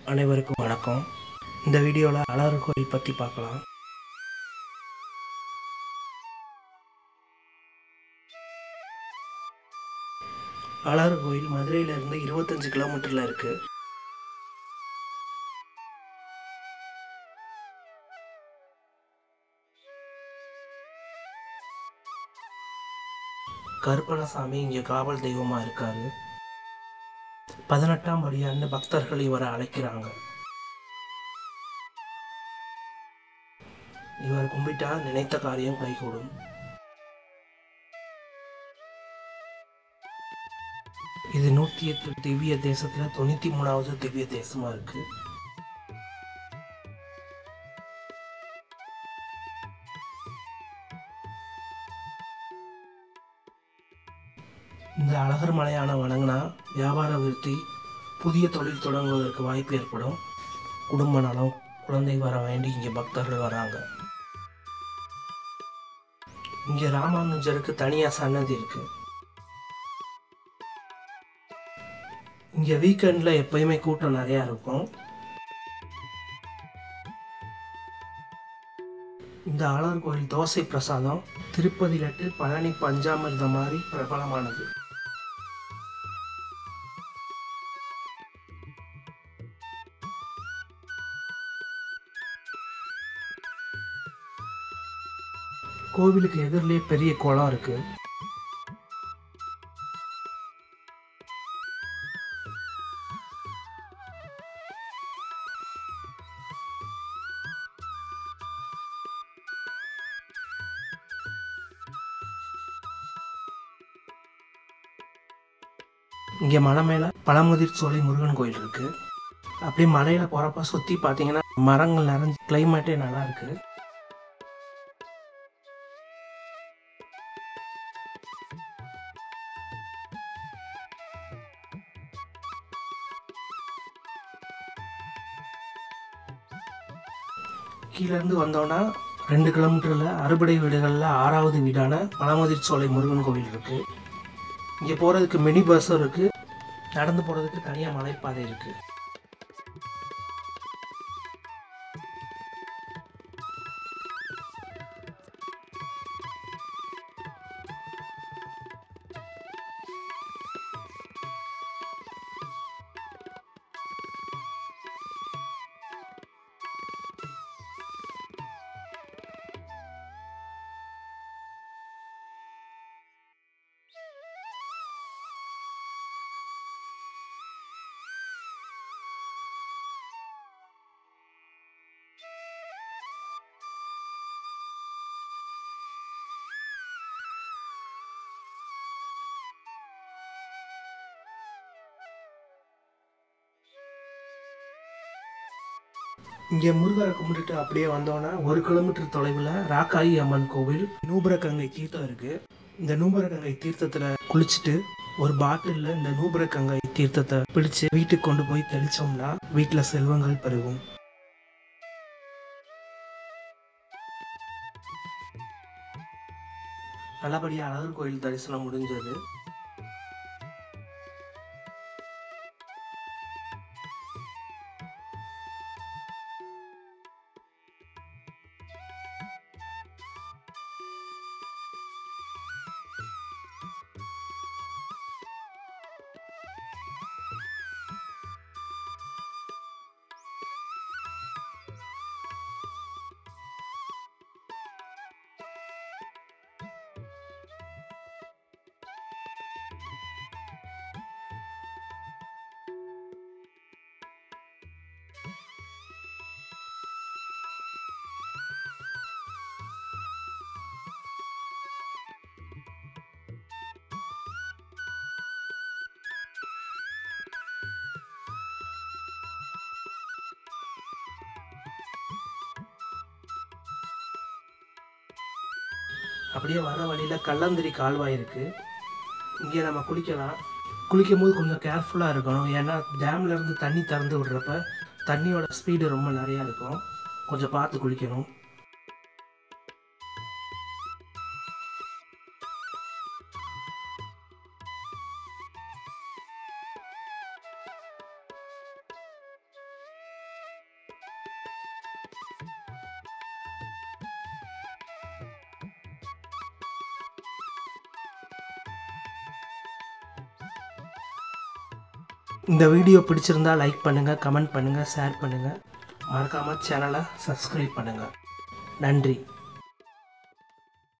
அனைவருக்கும் வணக்கம் இந்த வீடியோவில் அழகர் கோயில் பற்றி பார்க்கலாம் அழகர் கோயில் மதுரையிலேருந்து இருபத்தஞ்சு கிலோமீட்டரில் இருக்குது கருப்பணசாமி இங்கே காவல் தெய்வமாக இருக்காரு பதினெட்டாம் படியாண்டு பக்தர்கள் இவரை அழைக்கிறாங்க இவர் கும்பிட்டா நினைத்த காரியம் கைகூடும் இது நூற்றி எட்டு திவ்ய தேசத்துல தொண்ணூத்தி மூணாவது திவ்ய தேசமா இருக்கு இந்த அழகர் மலையான வணங்கினா வியாபார விருத்தி புதிய தொழில் தொடங்குவதற்கு வாய்ப்பு ஏற்படும் குடும்ப நலம் குழந்தை வர வேண்டி இங்கே பக்தர்கள் வராங்க இங்கே ராமானுஜருக்கு தனியாக சன்னதி இருக்கு இங்கே வீக்கெண்டில் எப்பயுமே கூட்டம் நிறையா இருக்கும் இந்த ஆளர் கோயில் தோசை பிரசாதம் திருப்பதி லட்டு பழனி பஞ்சாமிர்தம் மாதிரி பிரபலமானது கோவிலுக்கு எதிரிலே பெரிய குளம் இருக்கு இங்கே மலை மேலே பழமுதிர் சோலை முருகன் கோயில் இருக்கு அப்படியே மலையில் போகிறப்ப சுற்றி பார்த்தீங்கன்னா மரங்கள் நிறைஞ்சு கிளைமேட்டே நல்லா இருக்கு கீழேருந்து வந்தோன்னா ரெண்டு கிலோமீட்டரில் அறுபடை வீடுகளில் ஆறாவது வீடான பழமுதிர் சோலை முருகன் கோவில் இருக்கு இங்கே போகிறதுக்கு மினி பஸ்ஸும் இருக்கு நடந்து போகிறதுக்கு தனியாக மலைப்பாதை இருக்கு இங்கே முருகரை கும்பிட்டுட்டு அப்படியே வந்தோன்னா ஒரு கிலோமீட்டர் தொலைவில் ராக்காயி அம்மன் கோவில் நூபுரக்கங்கை தீர்த்தம் இருக்கு இந்த நூபுரக்கங்கை தீர்த்தத்தில் குளிச்சுட்டு ஒரு பாட்டிலில் இந்த நூபுரக்கங்கை தீர்த்தத்தை பிடிச்சு வீட்டுக்கு கொண்டு போய் தெளிச்சோம்னா வீட்டில் செல்வங்கள் பெருகும் நல்லபடியாக அழகர் கோயில் தரிசனம் முடிஞ்சது அப்படியே வர வழியில் கல்லந்திரி கால்வாய் இருக்குது இங்கே நம்ம குளிக்கலாம் குளிக்கும் போது கொஞ்சம் கேர்ஃபுல்லாக இருக்கணும் ஏன்னா டேம்ல இருந்து தண்ணி திறந்து விடுறப்ப தண்ணியோட ஸ்பீடு ரொம்ப நிறையா இருக்கும் கொஞ்சம் பார்த்து குளிக்கணும் இந்த வீடியோ பிடிச்சிருந்தா லைக் பண்ணுங்கள் கமெண்ட் பண்ணுங்கள் ஷேர் பண்ணுங்கள் மறக்காமல் சேனலை சப்ஸ்கிரைப் பண்ணுங்கள் நன்றி